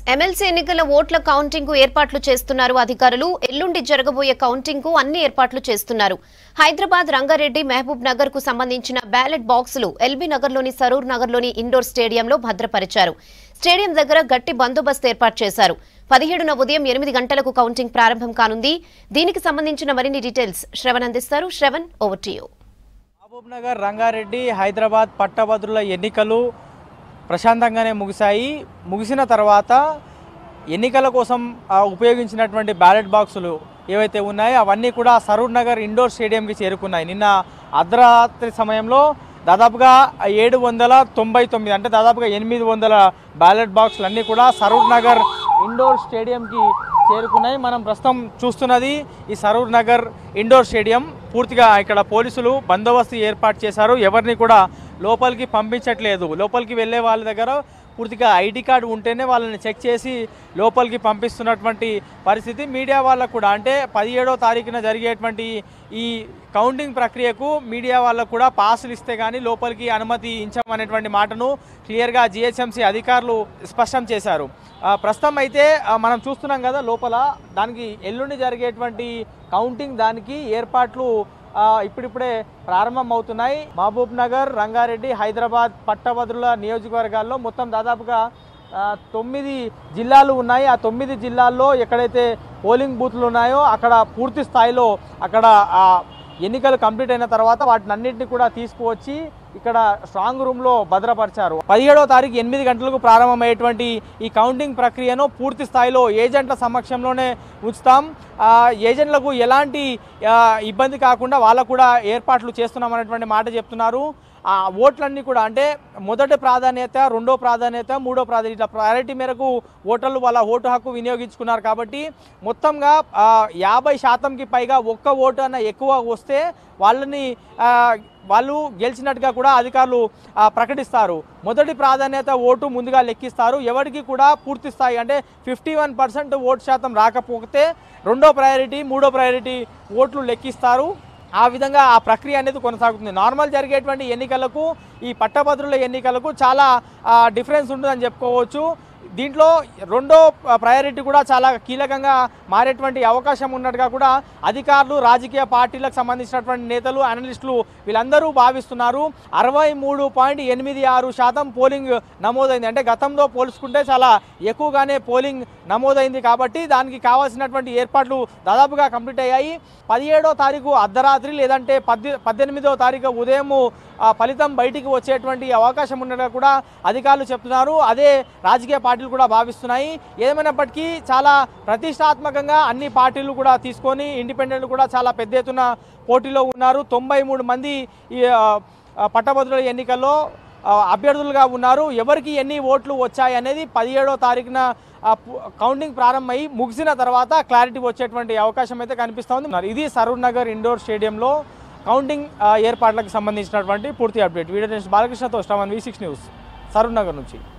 MLC ఎన్నికల ఓట్ల counting కు ఏర్పాట్లు చేస్తున్నారు అధికారులు ఎల్లుండి జరగబోయే కౌంటింగ్ కు అన్ని ఏర్పాట్లు చేస్తున్నారు హైదరాబాద్ రంగారెడ్డి మహబూబ్ నగర్ కు సంబంధించిన బ్యాలెట్ బాక్సులు ఎల్బీ నగర్ లోని సరూర్ నగర్ లోని ఇండోర్ స్టేడియంలో భద్రపరిచారు స్టేడియం దగ్గర గట్టి బందోబస్తు ఏర్పాటు చేశారు పదిహేడున ఉదయం ఎనిమిది గంటలకు కౌంటింగ్ ప్రారంభం కానుంది దీనికి సంబంధించిన మరిన్ని డీటెయిల్స్ శ్రవణ్ అందిస్తారు Shravan over to you Mahabubnagar Rangareddy Hyderabad పట్టభద్రుల ఎన్నికలు ప్రశాంతంగానే ముగిశాయి ముగిసిన తర్వాత ఎన్నికల కోసం ఆ, ఉపయోగించినటువంటి బ్యాలెట్ బాక్సులు ఏవైతే ఉన్నాయో అవన్నీ కూడా సరూర్ నగర్ ఇండోర్ స్టేడియంకి చేరుకున్నాయి నిన్న అర్ధరాత్రి సమయంలో దాదాపుగా ఏడు వందల తొంభై తొమ్మిది అంటే దాదాపుగా ఎనిమిది వందల బ్యాలెట్ బాక్సులు అన్నీ కూడా సరూర్ నగర్ ఇండోర్ స్టేడియంకి చేరుకున్నాయి మనం ప్రస్తుతం చూస్తున్నది ఈ సరూర్ నగర్ ఇండోర్ స్టేడియం పూర్తిగా ఇక్కడ పోలీసులు బందోబస్తు ఏర్పాటు చేశారు ఎవరిని కూడా లోపలికి పంపించట్లేదు లోపలికి వెళ్ళే వాళ్ళ దగ్గర పూర్తిగా ఐడి కార్డు ఉంటేనే వాళ్ళని చెక్ చేసి లోపలికి పంపిస్తున్నటువంటి పరిస్థితి మీడియా వాళ్ళకు కూడా అంటే పదిహేడో తారీఖున జరిగేటువంటి ఈ కౌంటింగ్ ప్రక్రియకు మీడియా వాళ్ళకు కూడా పాసులు ఇస్తే కానీ లోపలికి అనుమతి ఇచ్చామనేటువంటి మాటను క్లియర్గా జిహెచ్ఎంసీ అధికారులు స్పష్టం చేశారు ఆ, ప్రస్తుతం అయితే ఆ, మనం చూస్తున్నాం కదా లోపల దానికి ఎల్లుండి జరిగేటువంటి కౌంటింగ్ దానికి ఏర్పాట్లు ఆ, ఇప్పుడిప్పుడే ప్రారంభం అవుతున్నాయి మహబూబ్ నగర్ రంగారెడ్డి హైదరాబాద్ పట్టభద్రుల నియోజకవర్గాల్లో మొత్తం దాదాపుగా ఆ, తొమ్మిది జిల్లాలు ఉన్నాయి ఆ తొమ్మిది జిల్లాల్లో ఎక్కడైతే పోలింగ్ బూత్లు ఉన్నాయో అక్కడ పూర్తి స్థాయిలో అక్కడ ఆ, ఎన్నికలు కంప్లీట్ అయిన తర్వాత వాటిని అన్నింటినీ కూడా తీసుకువచ్చి ఇక్కడ స్ట్రాంగ్ రూమ్లో భద్రపరిచారు పదిహేడవ తారీఖు ఎనిమిది గంటలకు ప్రారంభమయ్యేటువంటి ఈ కౌంటింగ్ ప్రక్రియను పూర్తి స్థాయిలో ఏజెంట్ల సమక్షంలోనే ఉంచుతాం ఆ, ఏజెంట్లకు ఎలాంటి ఆ, ఇబ్బంది కాకుండా వాళ్ళకు కూడా ఏర్పాట్లు చేస్తున్నాం అనేటువంటి మాట చెప్తున్నారు ఆ ఓట్లన్నీ కూడా అంటే మొదటి ప్రాధాన్యత రెండో ప్రాధాన్యత మూడో ప్రాధాన్యత ఇట్లా ప్రయారిటీ మేరకు ఓటర్లు వాళ్ళ ఓటు హక్కు వినియోగించుకున్నారు కాబట్టి మొత్తంగా ఆ, యాభై శాతంకి పైగా ఒక్క ఓటు అన్న ఎక్కువ వస్తే వాళ్ళని ఆ, వాళ్ళు గెలిచినట్టుగా కూడా అధికారులు ఆ, ప్రకటిస్తారు మొదటి ప్రాధాన్యత ఓటు ముందుగా లెక్కిస్తారు ఎవరికి కూడా పూర్తి స్థాయి అంటే ఫిఫ్టీ వన్ పర్సెంట్ ఓటు శాతం రాకపోతే రెండో ప్రయారిటీ మూడో ప్రయారిటీ ఓట్లు లెక్కిస్తారు ఆ విధంగా ఆ ప్రక్రియ అనేది కొనసాగుతుంది నార్మల్ జరిగేటువంటి ఎన్నికలకు ఈ పట్టభద్రుల ఎన్నికలకు చాలా ఆ, డిఫరెన్స్ ఉంటుందని చెప్పుకోవచ్చు దీంట్లో రెండో ప్రయారిటీ కూడా చాలా కీలకంగా మారేటువంటి అవకాశం ఉన్నట్టుగా కూడా అధికారులు రాజకీయ పార్టీలకు సంబంధించినటువంటి నేతలు అనలిస్టులు వీళ్ళందరూ భావిస్తున్నారు అరవై మూడు పాయింట్ ఎనిమిది ఆరు శాతం పోలింగ్ నమోదైంది అంటే గతంలో పోల్చుకుంటే చాలా ఎక్కువగానే పోలింగ్ నమోదైంది కాబట్టి దానికి కావాల్సినటువంటి ఏర్పాట్లు దాదాపుగా కంప్లీట్ అయ్యాయి పదిహేడో తారీఖు అర్ధరాత్రి లేదంటే పద్దె పద్దెనిమిదో తారీఖు ఉదయం ఆ ఫలితం బయటికి వచ్చేటువంటి అవకాశం ఉన్నట్టుగా కూడా అధికారులు చెప్తున్నారు అదే రాజకీయ పార్టీలు కూడా భావిస్తున్నాయి ఏమైనప్పటికీ చాలా ప్రతిష్టాత్మకంగా అన్ని పార్టీలు కూడా తీసుకొని ఇండిపెండెంట్ కూడా చాలా పెద్ద ఎత్తున పోటీలో ఉన్నారు తొంభై మూడు మంది ఈ ఆ, ఆ, పట్టభద్రుల ఎన్నికల్లో ఆ, అభ్యర్థులుగా ఉన్నారు ఎవరికి ఎన్ని ఓట్లు వచ్చాయి అనేది పదిహేడో తారీఖున ఆ, పు- కౌంటింగ్ ప్రారంభమై ముగిసిన తర్వాత క్లారిటీ వచ్చేటువంటి అవకాశం అయితే కనిపిస్తోంది మరి ఇది సరూర్ నగర్ ఇండోర్ స్టేడియంలో కౌంటింగ్ ఆ, ఏర్పాట్లకు సంబంధించినటువంటి పూర్తి అప్డేట్ వీడియో బాలకృష్ణతో Shravan V six news Saroornagar నుంచి